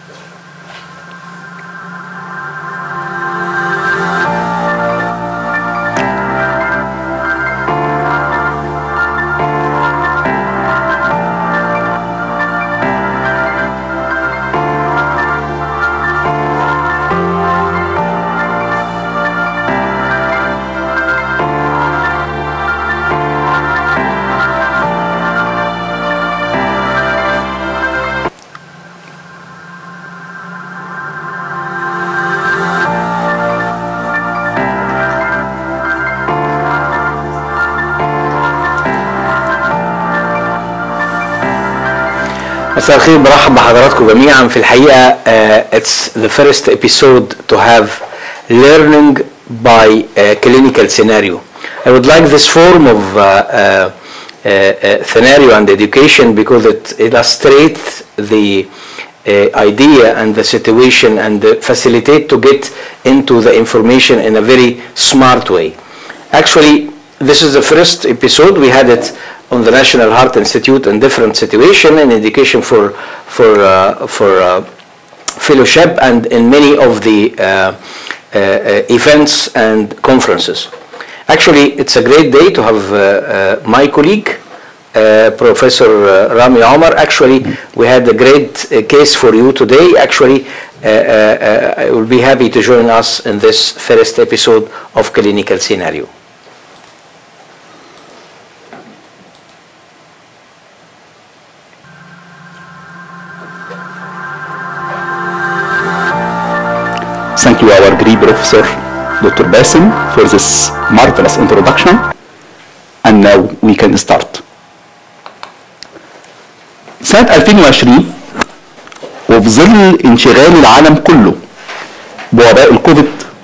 مساء الخير برحب بحضراتكم جميعا في الحقيقه uh, it's the first episode to have learning by uh, clinical scenario. I would like this form of uh, uh, uh, scenario and education because it illustrates the uh, idea and the situation and uh, facilitate to get into the information in a very smart way. Actually, this is the first episode. We had it on the National Heart Institute in different situation in education for for uh, for uh, fellowship and in many of the uh, uh, events and conferences. Actually, it's a great day to have uh, uh, my colleague, uh, Professor uh, Rami Omar. Actually, we had a great uh, case for you today. Actually, uh, uh, uh, I will be happy to join us in this first episode of Clinical Scenario. Thank you, our great professor, Dr. Basim, for this marvelous introduction. And now we can start. سنة 2020 وفي ظل انشغال العالم كله بوباء الكوفيد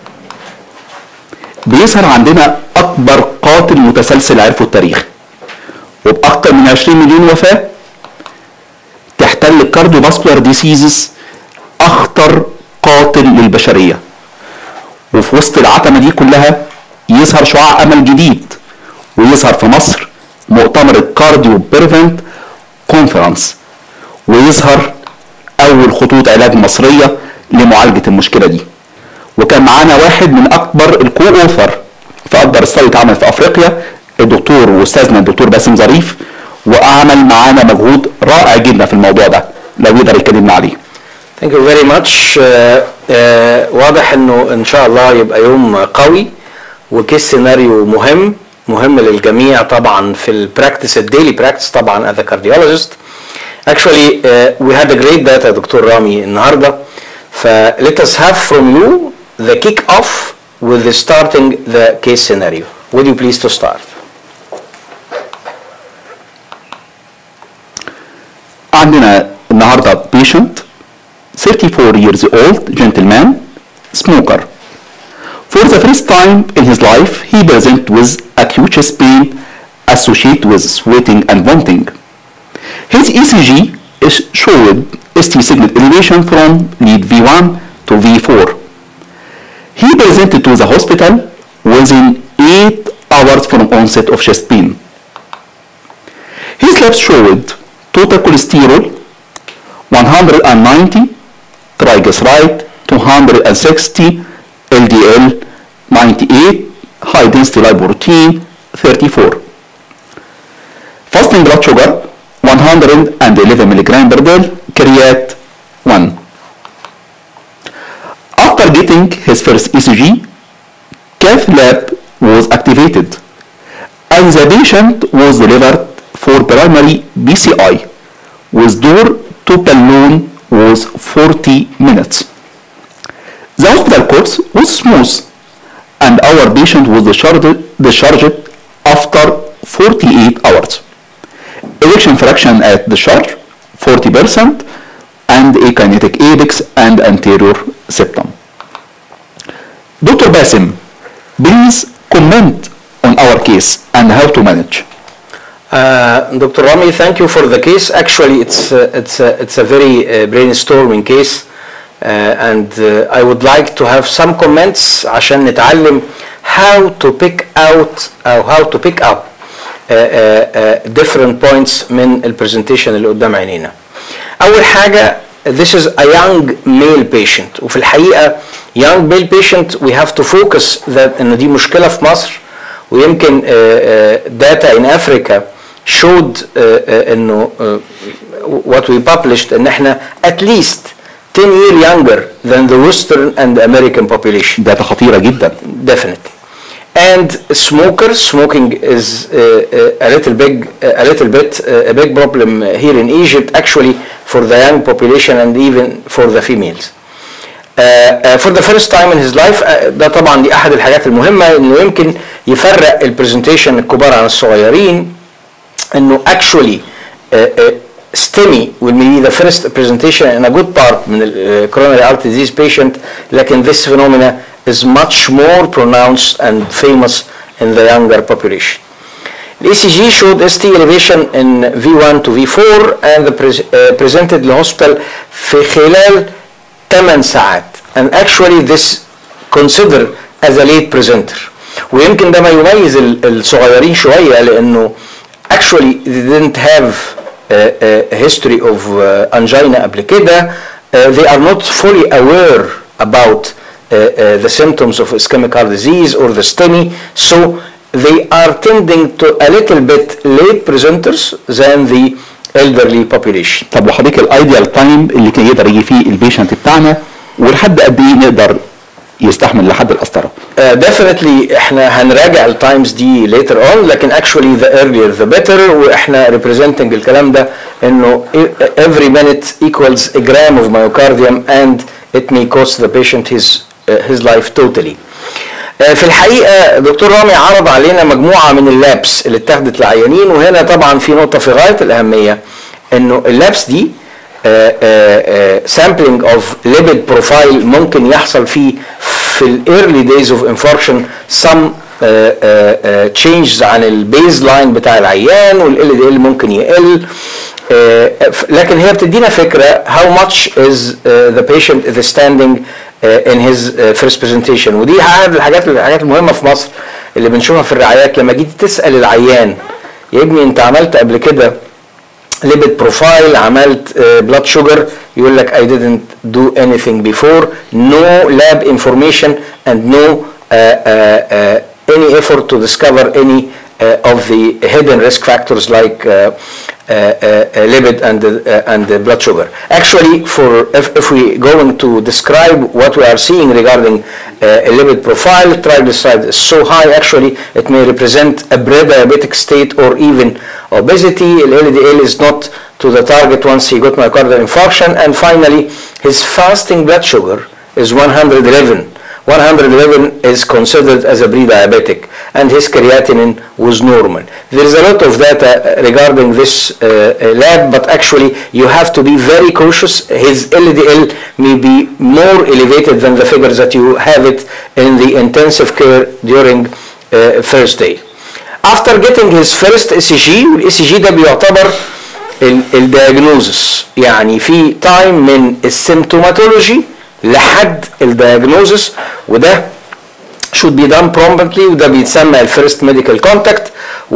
بيظهر عندنا أكبر قاتل متسلسل عرفه التاريخ وبأكثر من 20 مليون وفاة تحتل الكارديوفاسكولار ديسيزز أخطر قاتل للبشرية وفي وسط العتمة دي كلها يظهر شعاع أمل جديد ويظهر في مصر مؤتمر الكارديو بيرفنت كونفرنس ويظهر أول خطوط علاج مصرية لمعالجة المشكلة دي وكان معانا واحد من أكبر الكو أوثر في أكبر استادي اتعمل في أفريقيا الدكتور وأستاذنا الدكتور باسم ظريف وأعمل معانا مجهود رائع جدا في الموضوع ده لو يقدر يكلمنا عليه Thank you very much. آه، آه، واضح انه ان شاء الله يبقى يوم قوي وكيس سيناريو مهم مهم للجميع طبعا في البراكتس الديلي براكتس طبعا as a cardiologist. Actually uh, we had a great data دكتور رامي النهارده ف let us have from you the kick off with the starting the case scenario. Would you please to start? عندنا النهارده patient 34 years old gentleman smoker for the first time in his life he present with acute chest pain associated with sweating and vomiting his ECG is showed ST signal elevation from lead V1 to V4 he presented to the hospital within 8 hours from onset of chest pain his labs showed total cholesterol 190 triglyceride 260 LDL 98 high density lipoprotein 34 fasting blood sugar 111 milligram per day create 1 after getting his first ECG cath lab was activated and the patient was delivered for primary BCI with door to balloon was 40 minutes. The hospital course was smooth and our patient was discharged, discharged after 48 hours. Ejection fraction at discharge 40% and a kinetic apex and anterior septum. Dr. Basim, please comment on our case and how to manage. Uh, Dr. Rami, thank you for the case. Actually, it's uh, it's uh, it's a very uh, brainstorming case, uh, and uh, I would like to have some comments عشان نتعلم how to pick out أو how to pick up uh, uh, uh, different points من البرزنتيشن اللي قدام عينينا. أول حاجة this is a young male patient وفي الحقيقة young male patient we have to focus that ان دي مشكلة في مصر ويمكن uh, uh, data in Africa showed uh, uh, انه uh, what we published ان احنا at least 10 year younger than the western and American population داتا خطيره جدا definitely and smokers smoking is uh, uh, a little big uh, a little bit uh, a big problem here in Egypt actually for the young population and even for the females uh, uh, for the first time in his life uh, ده طبعا دي احد الحاجات المهمه انه يمكن يفرق البرزنتيشن الكبار عن الصغيرين انه actually uh, uh, STEMI will be the first presentation in a good part من ال uh, coronary artery disease patient لكن this phenomena is much more pronounced and famous in the younger population. The ECG showed ST elevation in V1 to V4 and the pres uh, presented للhospital في خلال 8 ساعات and actually this considered as a late presenter ويمكن ده ما يميز ال- الصغيرين شوية لأنه actually they didn't have a, a history of uh, angina قبل كده uh, they are not fully aware about uh, uh, the symptoms of ischemic heart disease or the STEMI so they are tending to a little bit late presenters than the elderly population طب وحضرتك الايديال تايم اللي كان يقدر يجي فيه البيشنت بتاعنا ولحد قد ايه نقدر يستحمل لحد القسطره Uh, definitely احنا هنراجع التايمز دي later on لكن actually the earlier the better واحنا representing الكلام ده انه every minute equals a gram of myocardium and it may cost the patient his uh, his life totally. Uh, في الحقيقه دكتور رامي عرض علينا مجموعه من اللابس اللي اتاخدت لعيانين وهنا طبعا في نقطه في غايه الاهميه انه اللابس دي سامبلينج اوف ليبيد بروفايل ممكن يحصل فيه في الايرلي دايز اوف انفاركشن سم تشينجز عن البيز لاين بتاع العيان والال دي ال ممكن يقل آه، لكن هي بتدينا فكره how much is uh, the patient is standing uh, in his uh, first presentation ودي احد الحاجات الحاجات المهمه في مصر اللي بنشوفها في الرعايات لما جيت تسال العيان يا ابني انت عملت قبل كده ليبيد بروفايل عملت بلاد شوجر يقول لك I didn't do anything before no lab information and no uh, uh, uh, any effort to discover any uh, of the hidden risk factors like uh, uh, uh, lipid and uh, and the blood sugar. Actually, for if, if we going to describe what we are seeing regarding uh, a lipid profile, triglyceride is so high. Actually, it may represent a pre-diabetic state or even obesity. LDL is not to the target once he got myocardial infarction. And finally, his fasting blood sugar is 111. 111 is considered as a pre-diabetic and his creatinine was normal. There is a lot of data regarding this uh, uh, lab but actually you have to be very cautious. His LDL may be more elevated than the figures that you have it in the intensive care during uh, first day. After getting his first ECG والECG ده بيعتبر الدياجنوزس يعني في تايم من السيمتوماتولوجي لحد الدياجنوزس وده should be done promptly وده بيتسمى الفيرست ميديكال كونتاكت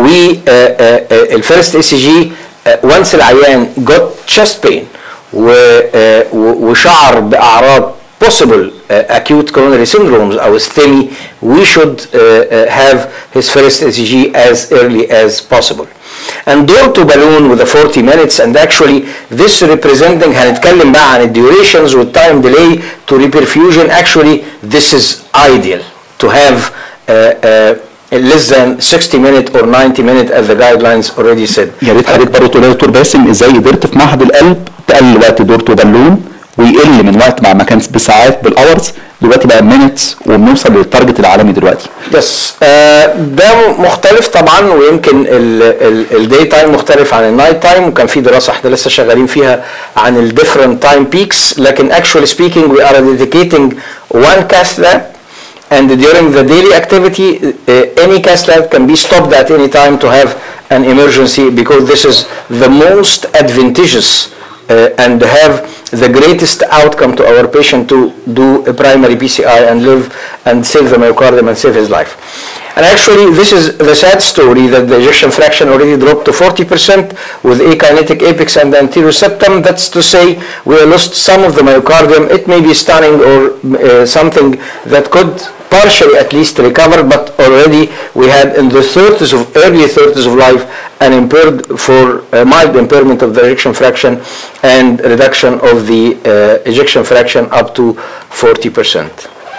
والفيرست اي سي جي وانس العيان got chest pain و, آه، و- وشعر باعراض possible uh, acute coronary syndromes او STEMI we should uh, uh, have his first ECG as early as possible and door to balloon with the 40 minutes and actually this representing هنتكلم بقى عن الديوريشنز والتايم ديلي to reperfusion actually this is ideal to have uh, uh, less than 60 minute or 90 minute as the guidelines already said يا ريت حضرتك برضه تقول يا دكتور باسم ازاي قدرت في معهد القلب تقلل وقت دورته بالون ويقل من وقت مع ما كان بساعات بالاورز دلوقتي بقى مينتس وبنوصل للتارجت العالمي دلوقتي بس آه ده مختلف طبعا ويمكن الداي تايم مختلف عن النايت تايم وكان في دراسه احنا لسه شغالين فيها عن الديفرنت تايم بيكس لكن actually speaking we are dedicating one cath lab and during the daily activity uh, any cath lab can be stopped at any time to have an emergency because this is the most advantageous uh, and have the greatest outcome to our patient to do a primary PCI and live and save the myocardium and save his life. And actually, this is the sad story that the ejection fraction already dropped to 40% with akinetic apex and anterior septum. That's to say, we lost some of the myocardium. It may be stunning or uh, something that could partially at least recover, but already we had in the 30s of early 30s of life an impaired for a mild impairment of the ejection fraction and reduction of the uh, ejection fraction up to 40%.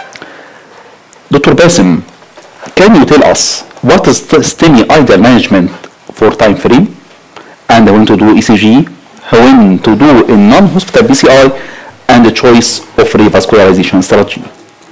Dr. Basim, can you tell us what is the STEMI ideal management for time frame and when to do ECG, when to do a non-hospital PCI and the choice of revascularization strategy?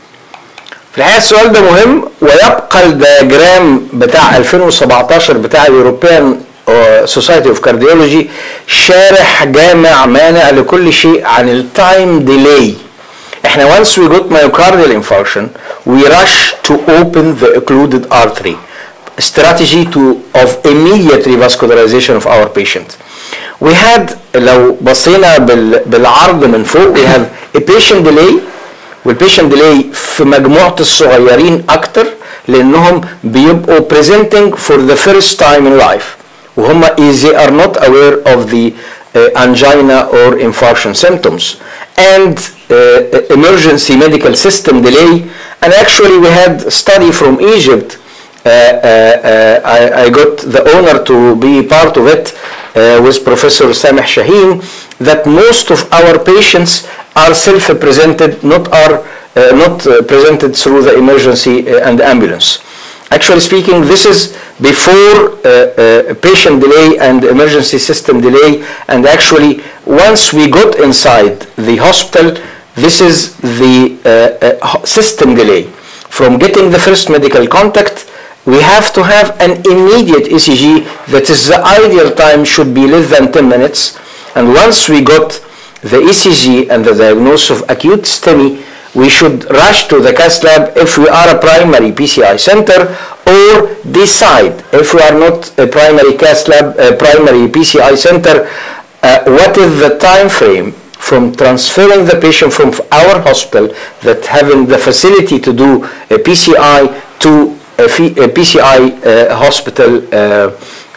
في الحقيقه السؤال ده مهم ويبقى الدياجرام بتاع 2017 بتاع اليوروبيان سوسايتي اوف كارديولوجي شارح جامع مانع لكل شيء عن التايم ديلي احنا once we got myocardial infarction we rush to open the occluded artery strategy to of immediate revascularization of our patient we had لو بصينا بال, بالعرض من فوق we have a patient delay والبيشنت ديلي في مجموعه الصغيرين اكتر لانهم بيبقوا presenting for the first time in life وهم they are not aware of the uh, angina or infarction symptoms and uh, emergency medical system delay and actually we had a study from Egypt uh, uh, I, I got the honor to be part of it uh, with Professor Sameh Shaheen that most of our patients are self-presented, not are uh, not uh, presented through the emergency uh, and ambulance. Actually speaking, this is before uh, uh, patient delay and emergency system delay, and actually once we got inside the hospital, this is the uh, system delay. From getting the first medical contact, we have to have an immediate ECG that is the ideal time should be less than 10 minutes. And once we got the ECG and the diagnosis of acute STEMI, we should rush to the CAS lab if we are a primary PCI center or decide if we are not a primary CAS lab, a primary PCI center, uh, what is the time frame from transferring the patient from our hospital that having the facility to do a PCI to a, a PCI uh, hospital uh,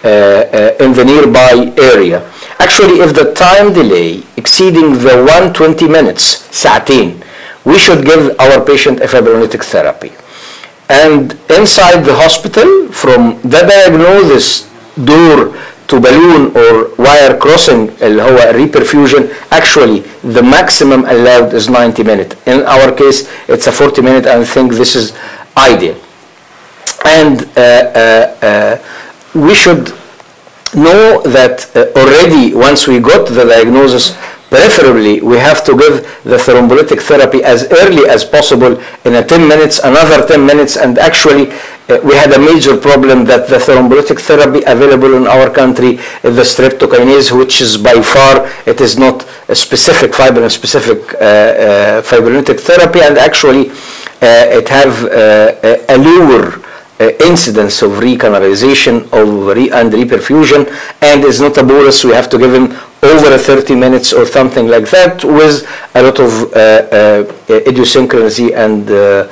in the nearby area. Actually, if the time delay exceeding the 120 minutes, ساعتين, we should give our patient a fibrinolytic therapy. And inside the hospital, from the diagnosis door to balloon or wire crossing اللي هو reperfusion actually the maximum allowed is 90 minutes in our case it's a 40 minute and I think this is ideal and uh, uh, uh, we should know that already once we got the diagnosis preferably we have to give the thrombolytic therapy as early as possible in a 10 minutes another 10 minutes and actually uh, we had a major problem that the thrombolytic therapy available in our country is the streptokinase which is by far it is not a specific fibrin specific uh, uh, fibrinolytic therapy and actually it have a lower uh, incidence of recanalization of re and reperfusion and is not a bolus we have to give him over 30 minutes or something like that with a lot of uh, uh, idiosyncrasy and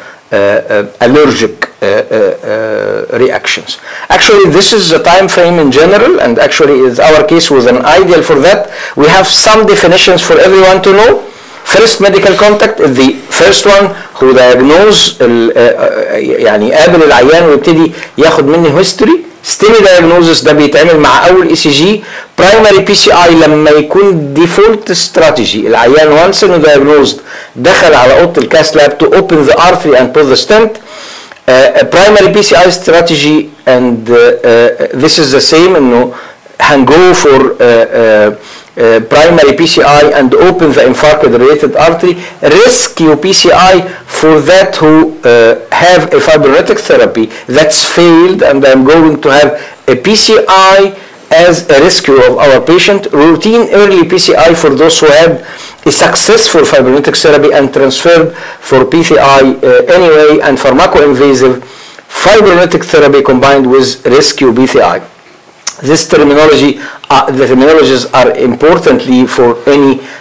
allergic reactions. Actually, this is the time frame in general, and actually, is our case was an ideal for that. We have some definitions for everyone to know. First medical contact is the first one who diagnose يعني قابل العيان ويبتدي ياخد مني هيستوري ستيمي diagnosis ده بيتعمل مع اول اي سي جي برايمري بي سي اي لما يكون ديفولت استراتيجي العيان وانس انه diagnosed دخل على اوضه الكاس لاب to open the artery and put the stent uh, a primary PCI strategy and uh, uh, this is the same انه هنجو for uh, uh, Uh, primary PCI and open the infarct related artery, rescue PCI for that who uh, have a fibrinolytic therapy that's failed and I'm going to have a PCI as a rescue of our patient, routine early PCI for those who had a successful fibrinolytic therapy and transferred for PCI uh, anyway and pharmacoinvasive fibrinolytic therapy combined with rescue PCI this terminology, uh, the terminologies are importantly for any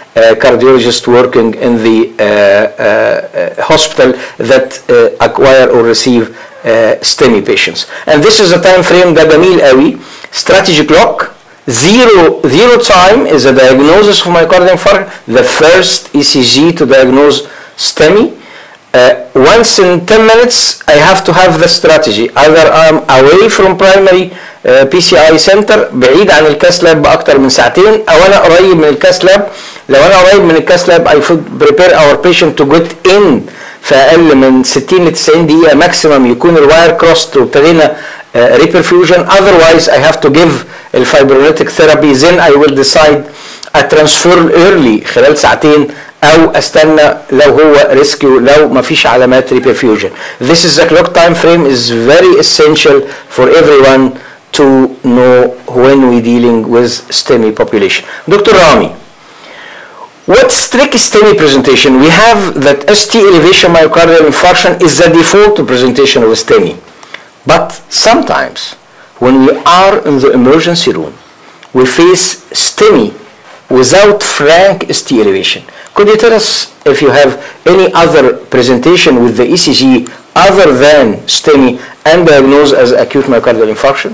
uh, cardiologist working in the uh, uh, uh, hospital that uh, acquire or receive uh, STEMI patients. And this is a time frame ده جميل قوي strategy clock zero zero time is a diagnosis of myocardial infarction the first ECG to diagnose STEMI uh, once in 10 minutes I have to have the strategy either I'm away from primary uh, PCI center بعيد عن الكاس لاب بأكتر من ساعتين أو أنا قريب من الكاس لاب لو أنا قريب من الكاس لاب I should prepare our patient to get in في أقل من 60 ل 90 دقيقة ماكسيمم يكون الواير كروست وابتدينا uh, reperfusion otherwise I have to give الفايبروليتيك ثيرابي then I will decide a transfer early خلال ساعتين او استنى لو هو ريسكيو لو ما فيش علامات reperfusion this is the clock time frame is very essential for everyone to know when we dealing with STEMI population Dr. Rami what strict STEMI presentation we have that ST elevation myocardial infarction is the default presentation of STEMI but sometimes when we are in the emergency room we face STEMI without frank ST elevation. Could you tell us if you have any other presentation with the ECG other than STEMI and diagnosed as acute myocardial infarction?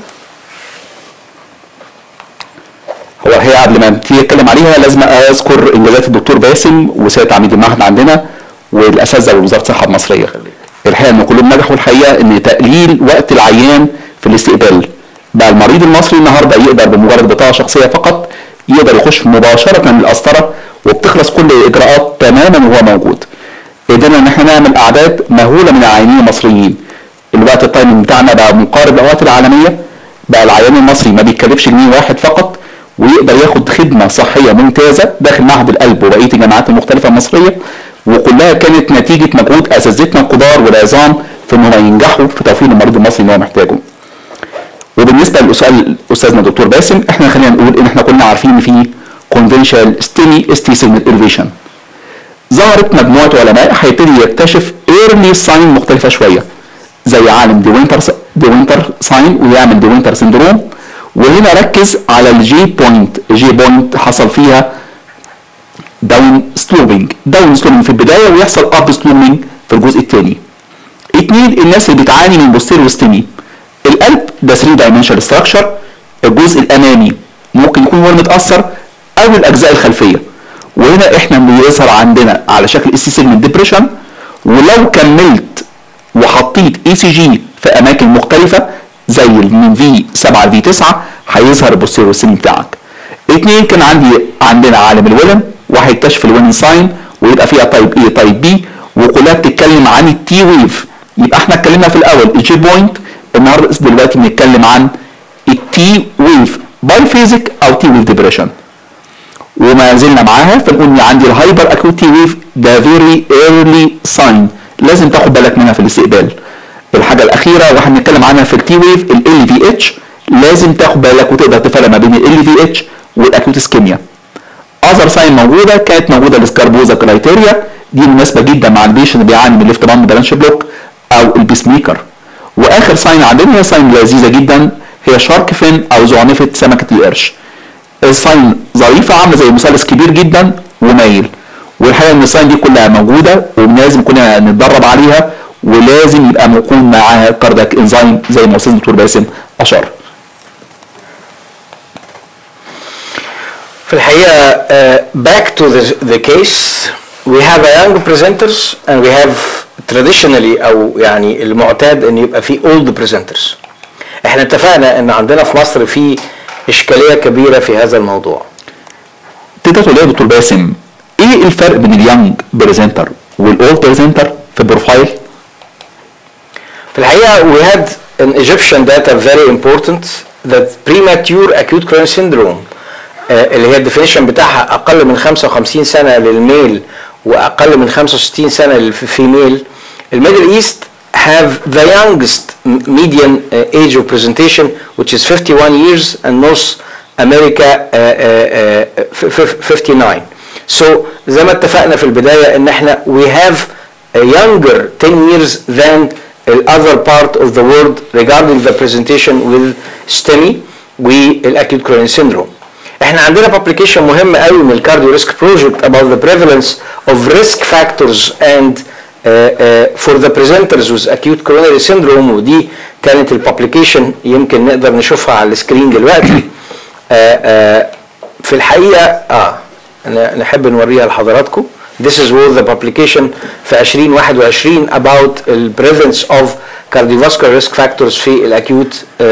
هو الحقيقه قبل ما نبتدي نتكلم عليها لازم اذكر انجازات الدكتور باسم وسياده عميد المعهد عندنا والاساتذه ووزاره الصحه المصريه. الحقيقه ان كلهم نجحوا الحقيقه ان تقليل وقت العيان في الاستقبال. بقى المريض المصري النهارده يقدر بمجرد بطاقه شخصيه فقط يقدر يخش مباشره من القسطره وبتخلص كل الاجراءات تماما وهو موجود. قدرنا ان احنا نعمل اعداد مهوله من العيانين المصريين. الوقت التايمنج بتاعنا بقى مقارب الاوقات العالميه بقى العيان المصري ما بيتكلفش جنيه واحد فقط ويقدر ياخد خدمه صحيه ممتازه داخل معهد القلب وبقيه الجامعات المختلفه المصريه وكلها كانت نتيجه مجهود اساتذتنا الكبار والعظام في انهم ينجحوا في توفير المريض المصري اللي هو محتاجه. وبالنسبه لسؤال استاذنا دكتور باسم احنا خلينا نقول ان احنا كنا عارفين ان في كونفنشال ستيمي اس تي سيجنال الفيشن. ظهرت مجموعه علماء هيبتدي يكتشف ايرلي ساين مختلفه شويه زي عالم دي وينتر دي وينتر ساين ويعمل دي وينتر سندروم وهنا ركز على الجي بوينت الجي بوينت حصل فيها داون سلوبينج داون سلوبينج في البدايه ويحصل اب سلوبينج في الجزء الثاني اتنين الناس اللي بتعاني من بوستيروستيمي القلب ده 3 دايمنشال ستراكشر الجزء الامامي ممكن يكون هو المتاثر او الاجزاء الخلفيه وهنا احنا بيظهر عندنا على شكل اس سيجمنت ديبريشن ولو كملت وحطيت اي سي جي في اماكن مختلفه زي من في 7 في 9 هيظهر البوستيروستيمي بتاعك اتنين كان عندي عندنا عالم الولن وهيكتشف الوين ساين ويبقى فيها تايب اي تايب بي وكلها بتتكلم عن التي ويف يبقى احنا اتكلمنا في الاول الجي بوينت النهارده دلوقتي بنتكلم عن التي ويف باي فيزيك او تي ويف ديبريشن وما زلنا معاها فنقول ان عندي الهايبر اكوت تي ويف ده فيري ايرلي ساين لازم تاخد بالك منها في الاستقبال الحاجه الاخيره واحنا بنتكلم عنها في التي ويف ال في اتش لازم تاخد بالك وتقدر تفرق ما بين ال في اتش والاكوت اسكيميا اذر ساين موجوده كانت موجوده السكاربوزا كرايتيريا دي مناسبه جدا مع البيشن اللي بيعاني من ليفت باند برانش بلوك او البيس ميكر واخر ساين عندنا هي ساين لذيذه جدا هي شارك فين او زعنفه سمكه القرش الساين ظريفه عامله زي مثلث كبير جدا ومايل والحقيقه ان الساين دي كلها موجوده ولازم كلنا نتدرب عليها ولازم يبقى موجود معاها كاردك انزيم زي ما استاذ الدكتور باسم اشار في الحقيقة uh, back to the, the case we have a young presenters and we have traditionally أو يعني المعتاد إن يبقى في old presenters احنا اتفقنا إن عندنا في مصر في إشكالية كبيرة في هذا الموضوع تقدر تقول لي يا دكتور باسم ايه الفرق بين اليونج بريزنتر والاولد بريزنتر في البروفايل؟ في الحقيقة we had an Egyptian data very important that premature acute coronary syndrome uh, اللي هي الديفينيشن بتاعها أقل من 55 سنة للميل وأقل من 65 سنة للفيميل الميدل ايست have the youngest median uh, age of presentation which is 51 years and North America uh, 59 so زي ما اتفقنا في البداية ان احنا we have a younger 10 years than the other part of the world regarding the presentation with STEMI والacute coronary syndrome احنا عندنا publication مهم قوي من الكارديو ريسك بروجكت about the prevalence of risk factors and uh, uh, for the presenters with acute coronary syndrome ودي كانت الببليكيشن يمكن نقدر نشوفها على السكرين دلوقتي uh, uh, في الحقيقه اه ن- نحب نوريها لحضراتكم This is what the publication في 2021 about the presence of cardiovascular risk factors في الاكيوت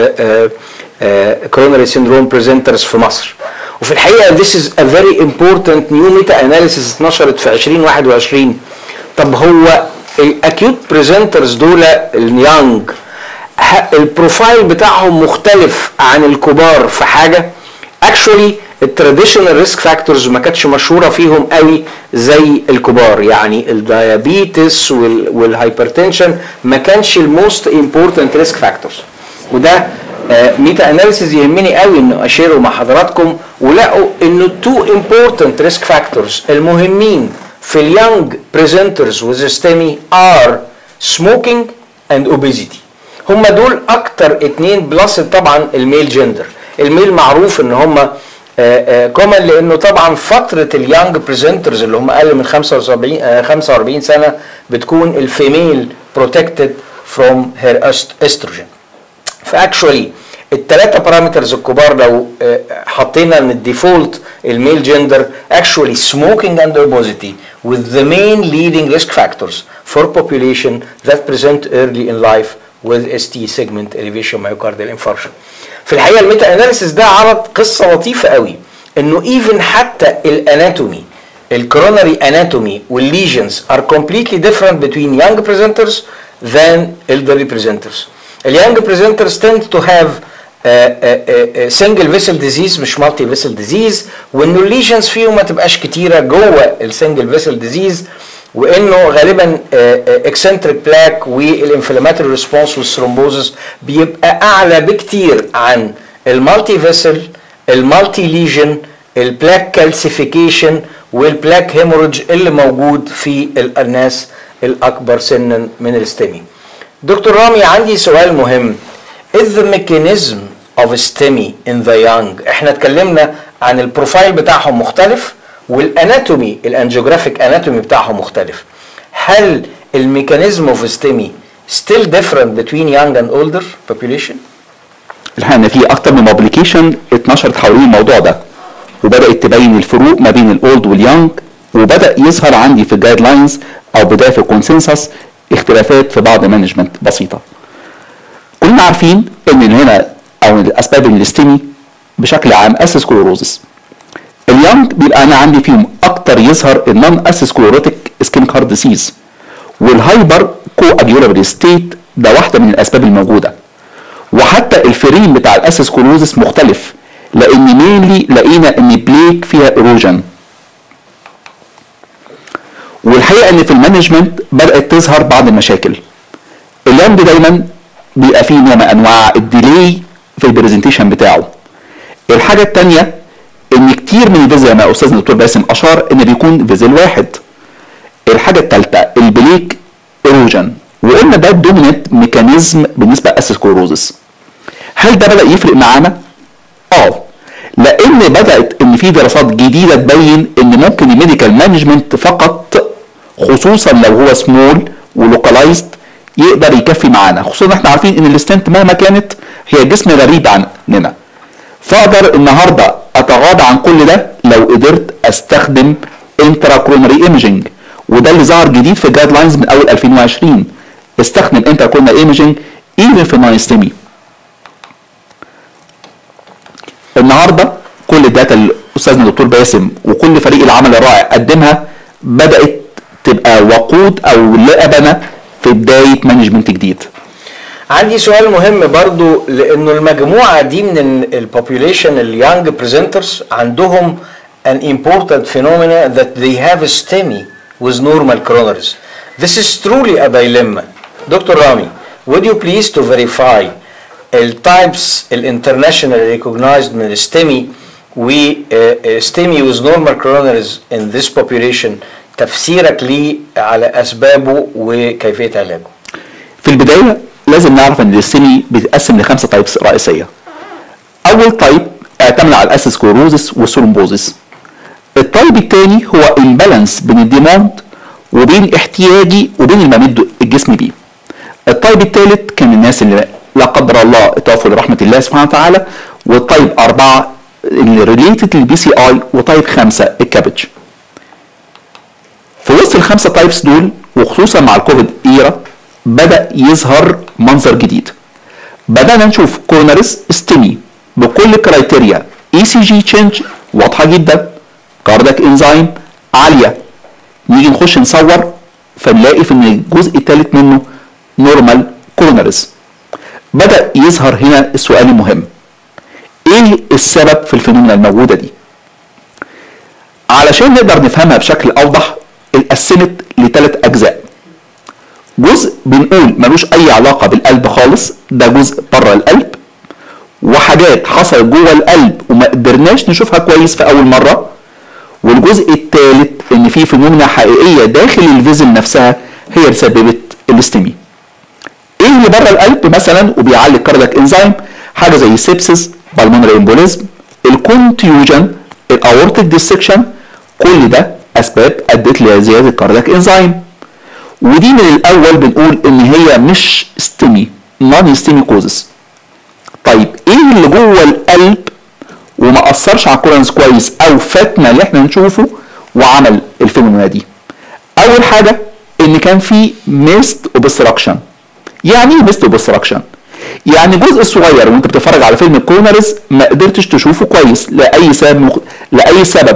coronary syndrome presenters في مصر. وفي الحقيقه this is a very important new meta analysis اتنشرت في 2021 طب هو الاكيوت بريزنترز دول اليانج البروفايل بتاعهم مختلف عن الكبار في حاجه اكشولي التراديشنال ريسك فاكتورز ما كانتش مشهوره فيهم قوي زي الكبار يعني الديابيتس والهايبرتنشن ما كانش الموست امبورتنت ريسك فاكتورز وده ميتا اناليسيز يهمني قوي انه اشيره مع حضراتكم ولقوا انه تو امبورتنت ريسك فاكتورز المهمين في اليونج بريزنترز وذ ستيمي ار سموكينج اند اوبيزيتي هم دول اكتر اتنين بلس طبعا الميل جندر الميل معروف ان هم كومن لانه طبعا فتره اليانج بريزنترز اللي هم اقل من 75 آه، 45 سنه بتكون الفيميل بروتكتد فروم هير استروجين فاكشولي الثلاثه بارامترز الكبار لو آه، حطينا ان الديفولت الميل جندر actually smoking and obesity with the main leading risk factors for population that present early in life with ST segment elevation myocardial infarction. في الحقيقه الميتا اناليسيس ده عرض قصه لطيفه قوي انه ايفن حتى الاناتومي الكوروناري اناتومي والليجنز are completely different between young presenters than elderly presenters. اليانج presenters tend to have سنجل فيسل ديزيز مش مالتي فيسل ديزيز وانه الليجنز فيهم ما تبقاش كتيره جوه السنجل فيسل ديزيز وانه غالبا اكسنتريك بلاك والانفلاماتوري ريسبونس والثرومبوزس بيبقى اعلى بكتير عن المالتي فيسل المالتي ليجن البلاك كالسيفيكيشن والبلاك هيموريدج اللي موجود في الناس الاكبر سنا من الاستمي دكتور رامي عندي سؤال مهم is the mechanism of STEMI in the young احنا اتكلمنا عن البروفايل بتاعهم مختلف والاناتومي الانجيوجرافيك اناتومي بتاعهم مختلف هل الميكانيزم اوف STEMI still different between young and older population الحقيقه ان في اكتر من بابليكيشن اتنشرت حوالين الموضوع ده وبدات تبين الفروق ما بين الاولد واليونج وبدا يظهر عندي في الجايد لاينز او بدايه في الكونسنسس اختلافات في بعض المانجمنت بسيطه كلنا عارفين ان هنا او من الاسباب الاستيمي بشكل عام اسسكلوروزس اليونج بيبقى انا عندي فيهم اكتر يظهر النون اسسكلوروتيك سكين كارد ديسيز والهايبر كو اجيولابل ستيت ده واحده من الاسباب الموجوده وحتى الفريم بتاع الاسسكلوروزس مختلف لان مينلي لقينا ان بليك فيها ايروجن والحقيقه ان في المانجمنت بدات تظهر بعض المشاكل اليونج دايما بيبقى فيه نوع من انواع الديلي في البرزنتيشن بتاعه الحاجه الثانيه ان كتير من الفيزل زي ما استاذنا الدكتور باسم اشار ان بيكون فيزل واحد الحاجه الثالثه البليك ايروجن وقلنا ده دومينت ميكانيزم بالنسبه لاسسكلوروزس هل ده بدا يفرق معانا اه لان بدات ان في دراسات جديده تبين ان ممكن الميديكال مانجمنت فقط خصوصا لو هو سمول ولوكالايزد يقدر يكفي معانا خصوصا احنا عارفين ان الستنت مهما كانت هي جسم غريب عننا فاقدر النهارده اتغاضى عن كل ده لو قدرت استخدم انترا كرونري ايمجنج وده اللي ظهر جديد في الجايد لاينز من اول 2020 استخدم انترا كرونري ايمجنج ايفن في النون ستيمي النهارده كل الداتا اللي استاذنا الدكتور باسم وكل فريق العمل الرائع قدمها بدات تبقى وقود او لبنه في بدايه مانجمنت جديد عندي سؤال مهم برضو لانه المجموعه دي من البوبوليشن اليانج بريزنترز عندهم an important phenomena that they have a STEMI with normal coronaries. This is truly a dilemma. Dr. Rami, would you please to verify التايبس الانترناشونال recognized من الستيمي و ستيمي with normal coronaries in this population تفسيرك ليه على اسبابه وكيفيه علاجه في البدايه لازم نعرف ان السيمي بيتقسم لخمسه تايبس رئيسيه اول تايب اعتمد على الاسيسكلوروزس والثرومبوزس الطيب الثاني هو امبالانس بين الديماند وبين احتياجي وبين الممد الجسم بيه الطيب الثالث كان الناس اللي لا قدر الله اتوفوا لرحمه الله سبحانه وتعالى والطيب اربعه اللي ريليتد للبي سي اي وطيب خمسه الكابج في وسط الخمسه تايبس دول وخصوصا مع الكوفيد ايرا بدا يظهر منظر جديد بدانا نشوف كورنرز ستيمي بكل كرايتيريا اي سي جي تشينج واضحه جدا كاردك انزيم عاليه نيجي نخش نصور فنلاقي في ان الجزء الثالث منه نورمال كورنرز بدا يظهر هنا السؤال المهم ايه السبب في الفينومينا الموجوده دي علشان نقدر نفهمها بشكل اوضح اتقسمت لثلاث اجزاء جزء بنقول ملوش اي علاقه بالقلب خالص ده جزء بره القلب وحاجات حصلت جوه القلب وما قدرناش نشوفها كويس في اول مره والجزء الثالث ان في فينومينا حقيقيه داخل الفيزل نفسها هي اللي سببت الاستمي ايه اللي بره القلب مثلا وبيعلي الكاردياك انزيم حاجه زي السبسس بالمونري امبوليزم الكونتيوجن الاورتيك ديسكشن كل ده اسباب ادت لزياده الكاردياك انزيم ودي من الاول بنقول ان هي مش ستيمي نون ستيمي كوزس طيب ايه اللي جوه القلب وما اثرش على الكورنس كويس او فاتنا اللي احنا نشوفه وعمل الفينومينا دي اول حاجه ان كان في ميست اوبستراكشن يعني ايه ميست اوبستراكشن يعني الجزء الصغير وانت بتتفرج على فيلم الكورنرز ما قدرتش تشوفه كويس لاي سبب مخ... لاي سبب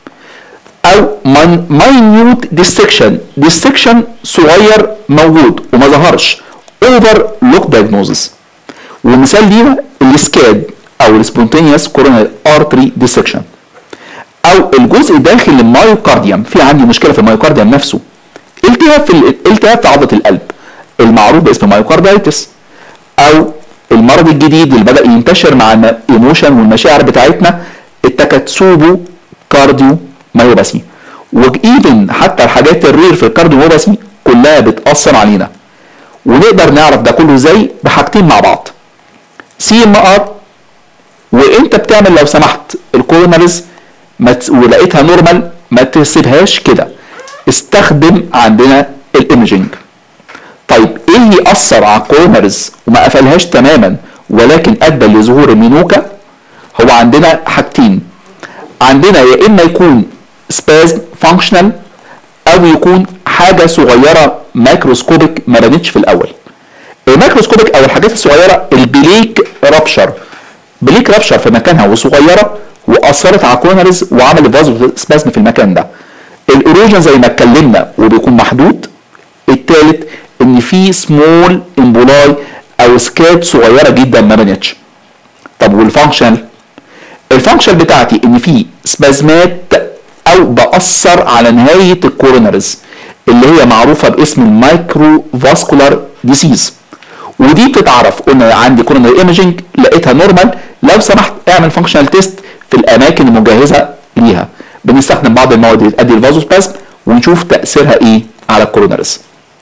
او ماينيوت ديستكشن ديستكشن صغير موجود وما ظهرش اوفر لوك دايجنوزس ومثال ليها السكاد او السبونتينيوس كورونال ارتري ديسكشن او الجزء داخل المايوكارديوم في عندي مشكله في المايوكارديوم نفسه التهاب في التهاب في عضله القلب المعروف باسم مايوكاردايتس او المرض الجديد اللي بدا ينتشر مع الايموشن والمشاعر بتاعتنا التكاتسوبو كارديو مايوباثي وايفن حتى الحاجات الرير في الكارديو مايوباثي كلها بتاثر علينا ونقدر نعرف ده كله ازاي بحاجتين مع بعض سي ام ار وانت بتعمل لو سمحت الكورونرز ولقيتها نورمال ما تسيبهاش كده استخدم عندنا الايمجنج طيب ايه اللي اثر على الكورونرز وما قفلهاش تماما ولكن ادى لظهور المينوكا هو عندنا حاجتين عندنا يا اما يكون سباز فانكشنال او يكون حاجه صغيره مايكروسكوبيك ما بانتش في الاول الميكروسكوبيك او الحاجات الصغيره البليك رابشر بليك رابشر في مكانها وصغيره واثرت على الكورنرز وعمل فازو سبازم في المكان ده الايروجن زي ما اتكلمنا وبيكون محدود الثالث ان في سمول امبولاي او سكات صغيره جدا ما بانتش طب والفانكشن الفانكشن بتاعتي ان في سبازمات او باثر على نهايه الكورنرز اللي هي معروفه باسم المايكرو فاسكولار ديسيز ودي بتتعرف قلنا عندي كورونري ايمجنج لقيتها نورمال لو سمحت اعمل فانكشنال تيست في الاماكن المجهزه ليها بنستخدم بعض المواد اللي تؤدي الفازوسبازم ونشوف تاثيرها ايه على الكورونرز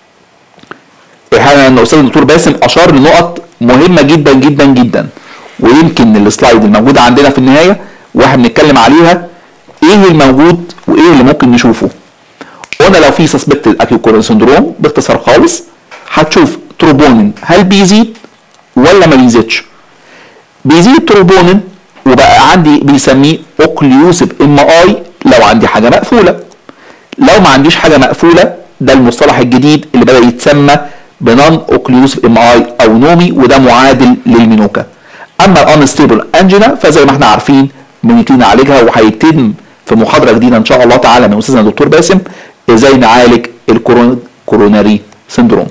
احيانا الاستاذ الدكتور باسم اشار لنقط مهمه جدا جدا جدا ويمكن السلايد الموجوده عندنا في النهايه واحنا بنتكلم عليها ايه الموجود وايه اللي ممكن نشوفه قلنا لو في سسبكتد اكيو كورون سندروم باختصار خالص هتشوف تروبونين هل بيزيد ولا ما بيزيدش بيزيد التروبونين وبقى عندي بيسميه اوكليوسيف ام اي لو عندي حاجه مقفوله لو ما عنديش حاجه مقفوله ده المصطلح الجديد اللي بدا يتسمى بنون اوكليوسيف ام اي او نومي وده معادل للمينوكا اما الانستيبل انجينا فزي ما احنا عارفين بنبتدي نعالجها وهيتم في محاضره جديده ان شاء الله تعالى من استاذنا الدكتور باسم ازاي نعالج الكوروناري سندروم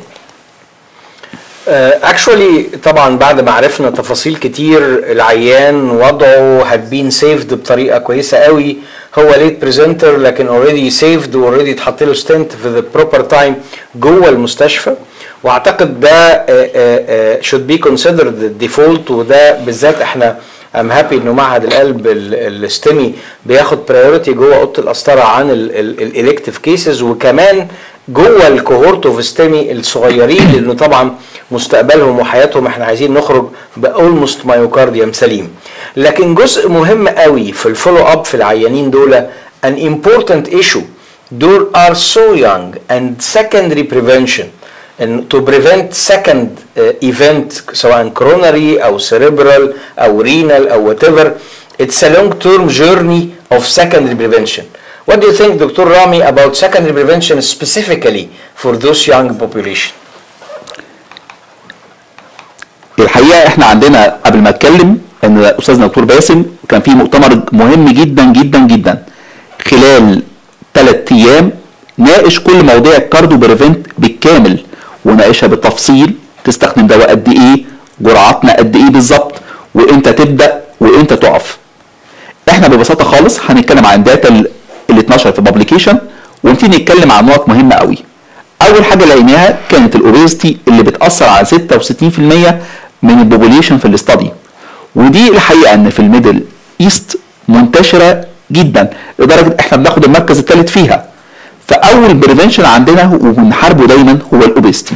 اكشولي uh, طبعا بعد ما عرفنا تفاصيل كتير العيان وضعه had been saved بطريقه كويسه قوي هو ليت بريزنتر لكن اوريدي سيفد واوريدي اتحط له ستنت في ذا بروبر تايم جوه المستشفى واعتقد ده uh, uh, should be considered default وده بالذات احنا ام هابي انه معهد القلب ال- الاستمي بياخد برايورتي جوه اوضه القسطره عن الالكتيف كيسز وكمان جوه الكوهورت اوف استمي الصغيرين لانه طبعا مستقبلهم وحياتهم احنا عايزين نخرج باولموست مايوكارديوم سليم لكن جزء مهم قوي في الفولو اب في العيانين دول an important issue دول are so young and secondary prevention and to prevent second uh, event سواء coronary او cerebral او renal او whatever it's a long term journey of secondary prevention what do you think Dr. Rami about secondary prevention specifically for those young population الحقيقه احنا عندنا قبل ما اتكلم ان استاذنا دكتور باسم كان في مؤتمر مهم جدا جدا جدا خلال ثلاث ايام ناقش كل مواضيع الكارديو بريفنت بالكامل وناقشها بالتفصيل تستخدم دواء قد ايه جرعاتنا قد ايه بالظبط وامتى تبدا وامتى تقف احنا ببساطه خالص هنتكلم عن داتا اللي اتنشر في بابليكيشن ونبتدي نتكلم عن نقط مهمه قوي اول حاجه لقيناها كانت الاوبيزيتي اللي بتاثر على 66% من البوبوليشن في الاستادي ودي الحقيقه ان في الميدل ايست منتشره جدا لدرجه احنا بناخد المركز الثالث فيها فاول بريفنشن عندنا وبنحاربه دايما هو الاوبيستي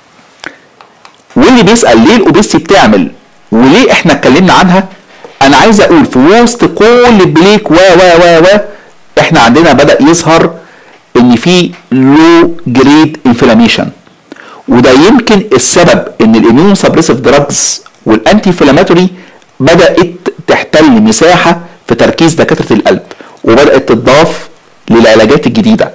واللي بيسال ليه الاوبيستي بتعمل وليه احنا اتكلمنا عنها انا عايز اقول في وسط كل البليك و و و و احنا عندنا بدا يظهر ان في لو جريد انفلاميشن وده يمكن السبب ان الاميون سبريسيف دراجز والانتي انفلاماتوري بدات تحتل مساحه في تركيز دكاتره القلب وبدات تضاف للعلاجات الجديده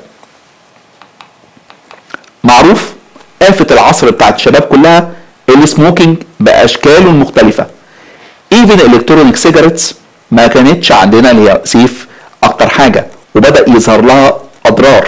معروف آفة العصر بتاعت الشباب كلها السموكينج بأشكاله المختلفة ايفن الكترونيك سيجارتس ما كانتش عندنا اللي هي سيف اكتر حاجة وبدأ يظهر لها اضرار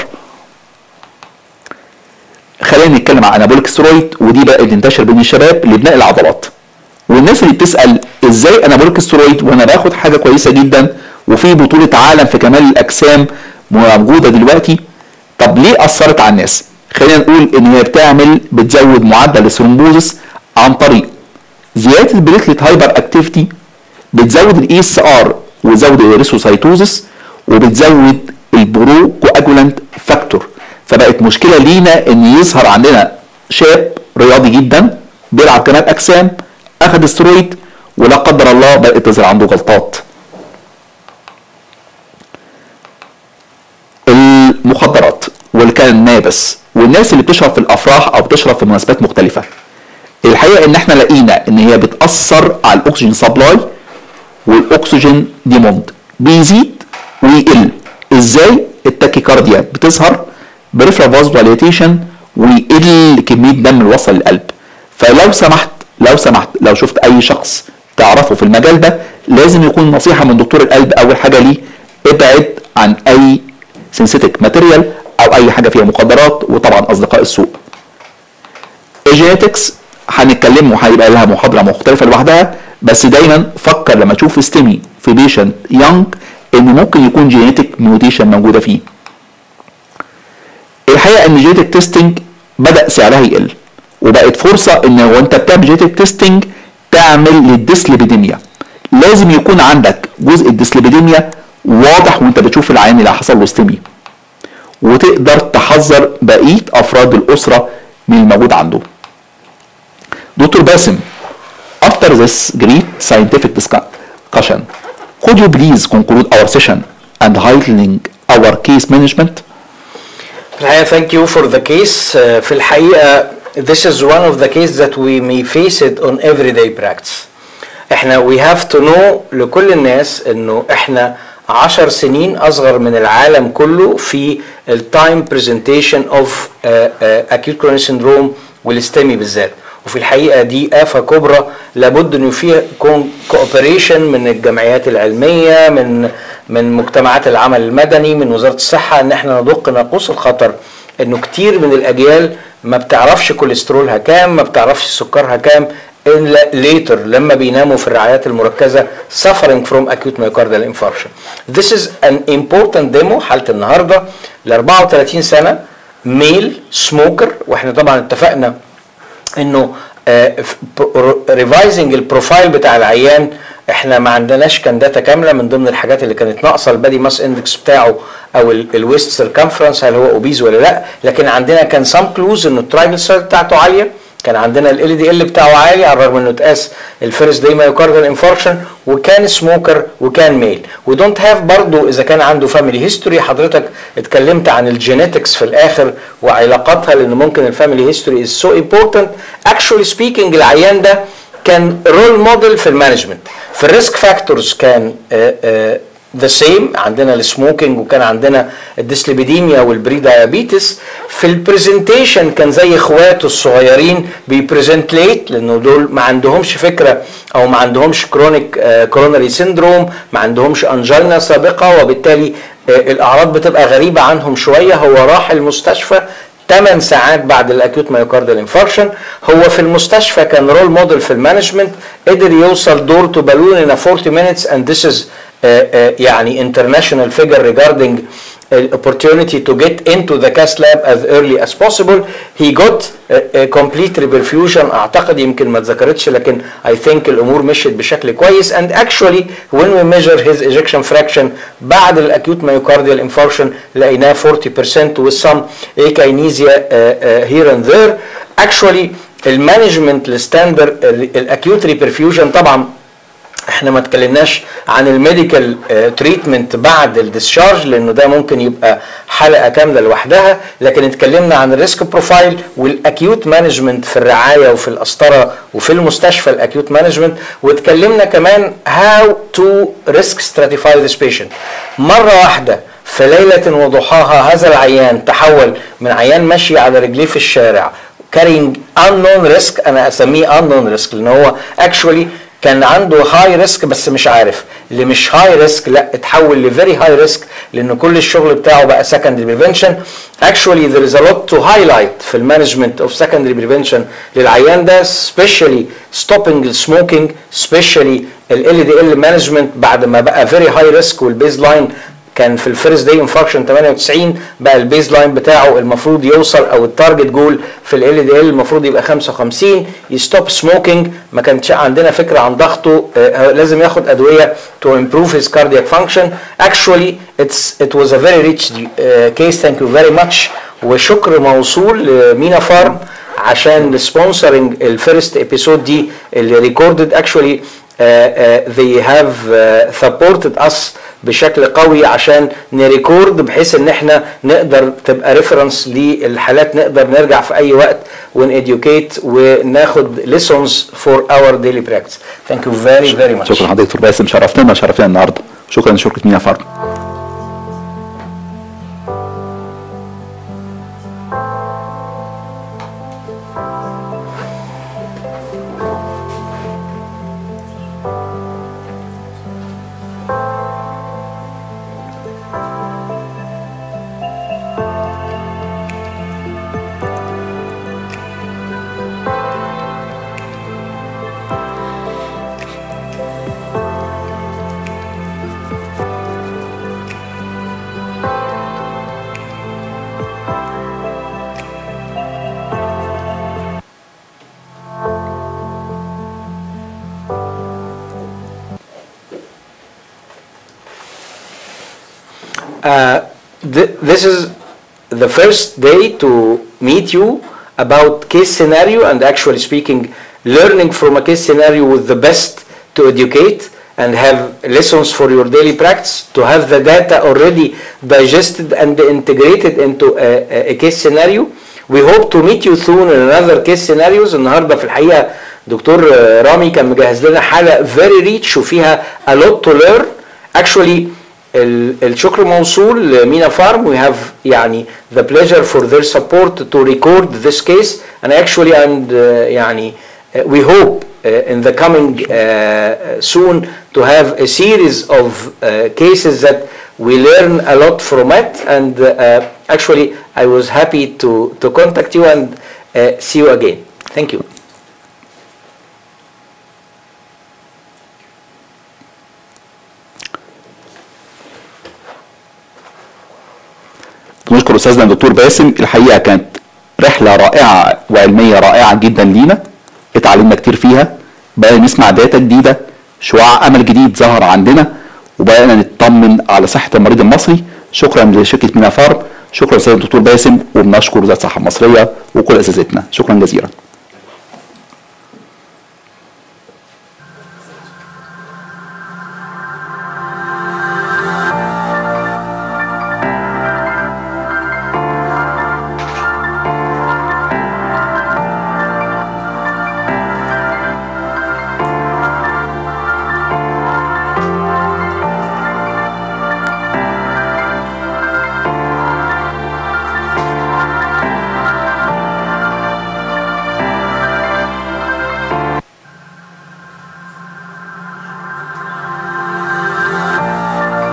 خلينا نتكلم عن انابوليك سترويد ودي بقت تنتشر بين الشباب لبناء العضلات والناس اللي بتسال ازاي انابوليك سترويد وانا باخد حاجه كويسه جدا وفي بطوله عالم في كمال الاجسام موجوده دلوقتي طب ليه اثرت على الناس خلينا نقول ان هي بتعمل بتزود معدل الثرومبوزس عن طريق زياده البليتلت هايبر اكتيفيتي بتزود الاي اس ار وتزود الريسوسايتوزس وبتزود البرو كواجولانت فاكتور فبقت مشكله لينا ان يظهر عندنا شاب رياضي جدا بيلعب كمال اجسام اخذ استرويد ولا قدر الله بقت تظهر عنده جلطات المخدرات والكنابس والناس اللي بتشرب في الافراح او بتشرب في مناسبات مختلفه الحقيقه ان احنا لقينا ان هي بتاثر على الاكسجين سبلاي والاكسجين ديموند بيزيد ويقل ازاي التاكيكارديا بتظهر بريفرال فازوليتيشن ويقل كميه دم اللي وصل للقلب فلو سمحت لو سمحت لو شفت اي شخص تعرفه في المجال ده لازم يكون نصيحه من دكتور القلب اول حاجه ليه ابعد عن اي سينثيتك ماتيريال او اي حاجه فيها مخدرات وطبعا اصدقاء السوق الجينيتكس هنتكلم وهيبقى لها محاضره مختلفه لوحدها بس دايما فكر لما تشوف ستيمي في بيشنت يونج ان ممكن يكون جينيتك ميوتيشن موجوده فيه الحقيقه ان جينيتك تيستنج بدا سعرها يقل وبقت فرصه ان وانت بتعمل جينيتك تيستنج تعمل للديسليبيديميا لازم يكون عندك جزء الديسليبيديميا واضح وانت بتشوف العين اللي حصل له ستيمي وتقدر تحذر بقيه افراد الاسره من الموجود عنده دكتور باسم after this great scientific discussion could you please conclude our session and highlighting our case management في الحقيقة thank you for the case uh, في الحقيقة this is one of the cases that we may face it on everyday practice احنا we have to know لكل الناس انه احنا عشر سنين اصغر من العالم كله في التايم برزنتيشن اوف acute coronary syndrome والاستمي بالذات وفي الحقيقه دي آفة كبرى لابد انه فيها يكون كوبريشن من الجمعيات العلميه من من مجتمعات العمل المدني من وزاره الصحه ان احنا ندق ناقوس الخطر انه كتير من الاجيال ما بتعرفش كوليسترولها كام ما بتعرفش سكرها كام الا ليتر لما بيناموا في الرعايات المركزه suffering from acute myocardial infarction. This is an important demo حاله النهارده ل 34 سنه ميل سموكر واحنا طبعا اتفقنا انه ريفايزنج البروفايل بتاع العيان احنا ما عندناش كان داتا كامله من ضمن الحاجات اللي كانت ناقصه البادي ماس اندكس بتاعه او الويست سيركمفرنس هل هو اوبيز ولا لا لكن عندنا كان سام كلوز انه الترايجلسرايد بتاعته عاليه كان عندنا ال دي ال بتاعه عالي على الرغم انه اتقاس الفيرست داي مايوكاردال انفاركشن وكان سموكر وكان ميل ودونت هاف برضو اذا كان عنده فاميلي هيستوري حضرتك اتكلمت عن الجينيتكس في الاخر وعلاقاتها لان ممكن الفاميلي هيستوري از سو امبورتنت اكشولي سبيكينج العيان ده كان رول موديل في المانجمنت في الريسك فاكتورز كان ذا سيم عندنا السموكينج وكان عندنا الديسليبيديميا والبري دايابيتس في البرزنتيشن كان زي اخواته الصغيرين بيبرزنت ليت لانه دول ما عندهمش فكره او ما عندهمش كرونيك كوروناري سيندروم ما عندهمش انجينا سابقه وبالتالي الاعراض بتبقى غريبه عنهم شويه هو راح المستشفى 8 ساعات بعد الاكيوت مايوكاردال انفاركشن هو في المستشفى كان رول موديل في المانجمنت قدر يوصل دور تو بالون ان 40 minutes and this is uh, uh, يعني international figure regarding opportunity to get into the CAS lab as early as possible. He got a, a complete reperfusion اعتقد يمكن ما اتذكرتش لكن I think الامور مشيت بشكل كويس and actually when we measure his ejection fraction بعد الاكيوت myocardial infarction لقيناه 40% with some akinesia uh, uh, here and there. Actually المانجمنت الستاندر الاكيوت ريبرفيوجن طبعا احنا ما اتكلمناش عن الميديكال تريتمنت بعد الديسشارج لانه ده ممكن يبقى حلقه كامله لوحدها لكن اتكلمنا عن الريسك بروفايل والاكيوت مانجمنت في الرعايه وفي القسطره وفي المستشفى الاكيوت مانجمنت واتكلمنا كمان هاو تو ريسك ستراتيفاي ذيس بيشنت مره واحده في ليله وضحاها هذا العيان تحول من عيان ماشي على رجليه في الشارع carrying unknown risk انا اسميه unknown risk لان هو actually كان عنده هاي ريسك بس مش عارف اللي مش هاي ريسك لا اتحول لفيري هاي ريسك لان كل الشغل بتاعه بقى secondary prevention actually there is a lot to highlight في المانجمنت of secondary prevention للعيان ده especially stopping the smoking especially ال LDL management بعد ما بقى very high risk والبيز لاين كان في الفيرست داي انفاركشن 98 بقى البيز لاين بتاعه المفروض يوصل او التارجت جول في ال دي ال المفروض يبقى 55 يستوب سموكينج ما كانش عندنا فكره عن ضغطه آه لازم ياخد ادويه تو امبروف هيز كاردياك فانكشن اكشولي اتس ات واز ا فيري ريتش كيس ثانك يو فيري ماتش وشكر موصول لمينا فارم عشان السبونسرنج الفيرست ابيسود دي اللي ريكوردد اكشولي they have uh, supported us بشكل قوي عشان نريكورد بحيث ان احنا نقدر تبقى ريفرنس للحالات نقدر نرجع في اي وقت ونeducate وناخد lessons for our daily practice. Thank you very very much. شكرا حضرتك دكتور باسم شرفتنا شرفتنا النهارده شكرا لشركه مينا فارم Uh, th- this is the first day to meet you about case scenario and actually speaking learning from a case scenario with the best to educate and have lessons for your daily practice to have the data already digested and integrated into a, a, a case scenario we hope to meet you soon in another case scenarios النهارده في الحقيقه دكتور رامي كان مجهز لنا حاله very rich وفيها a lot to learn actually الشكر موصول لمينا فارم we have يعني the pleasure for their support to record this case and actually and uh, يعني uh, we hope uh, in the coming uh, soon to have a series of uh, cases that we learn a lot from it and uh, actually I was happy to, to contact you and uh, see you again. Thank you. نشكر استاذنا الدكتور باسم الحقيقه كانت رحله رائعه وعلميه رائعه جدا لينا اتعلمنا كتير فيها بقينا نسمع داتا جديده شعاع امل جديد ظهر عندنا وبقينا نطمن على صحه المريض المصري شكرا لشركه مينا فارم شكرا لسيد الدكتور باسم وبنشكر وزاره الصحه المصريه وكل اساتذتنا شكرا جزيلا